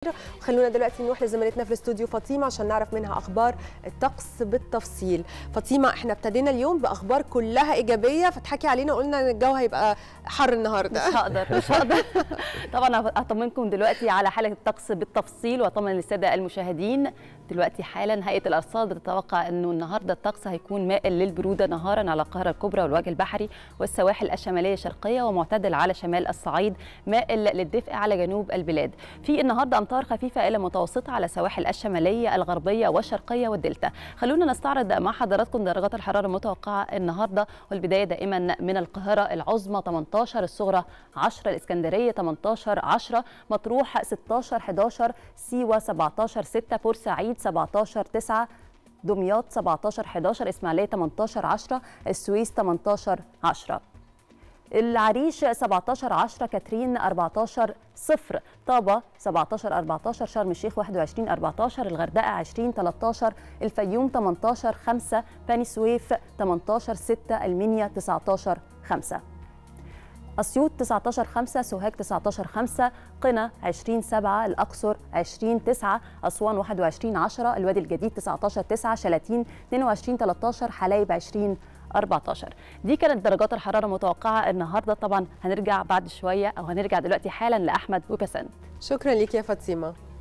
خلونا دلوقتي نروح لزميلتنا في الاستوديو فاطمه عشان نعرف منها اخبار الطقس بالتفصيل فاطمه احنا ابتدينا اليوم باخبار كلها ايجابيه فتحكي علينا قلنا ان الجو هيبقى حر النهارده مش هقدر مش هقدر طبعا اطمنكم دلوقتي على حاله الطقس بالتفصيل واطمن للساده المشاهدين دلوقتي حالا هيئه الارصاد بتتوقع انه النهارده الطقس هيكون مائل للبروده نهارا على القاهره الكبرى والوجه البحري والسواحل الشماليه الشرقيه ومعتدل على شمال الصعيد مائل للدفء على جنوب البلاد في النهارده امطار خفيفه الى متوسطه على سواحل الشماليه الغربيه والشرقيه والدلتا خلونا نستعرض مع حضراتكم درجات الحراره المتوقعه النهارده والبدايه دائما من القاهره العظمى 18 الصغرى 10 الاسكندريه 18 10 مطروح 16 11 سيوه 17 6 بورسعيد 17 9 دمياط 17 11 اسماعيليه 18 10 السويس 18 10 العريش 17 10 كاترين 14 0 طابة 17 14 شرم الشيخ 21 14 الغردقة 20 13 الفيوم 18 5 بني سويف 18 6 المنيا 19 5 أسيوط 19 5 سوهاج 19 5 قنا 20 7 الأقصر 20 9 أسوان 21 10 الوادي الجديد 19 9 شلاتين 22 13 حلايب 20 14 دي كانت درجات الحراره المتوقعه النهارده طبعا هنرجع بعد شويه او هنرجع دلوقتي حالا لاحمد وبسنت شكرا ليك يا فاطمه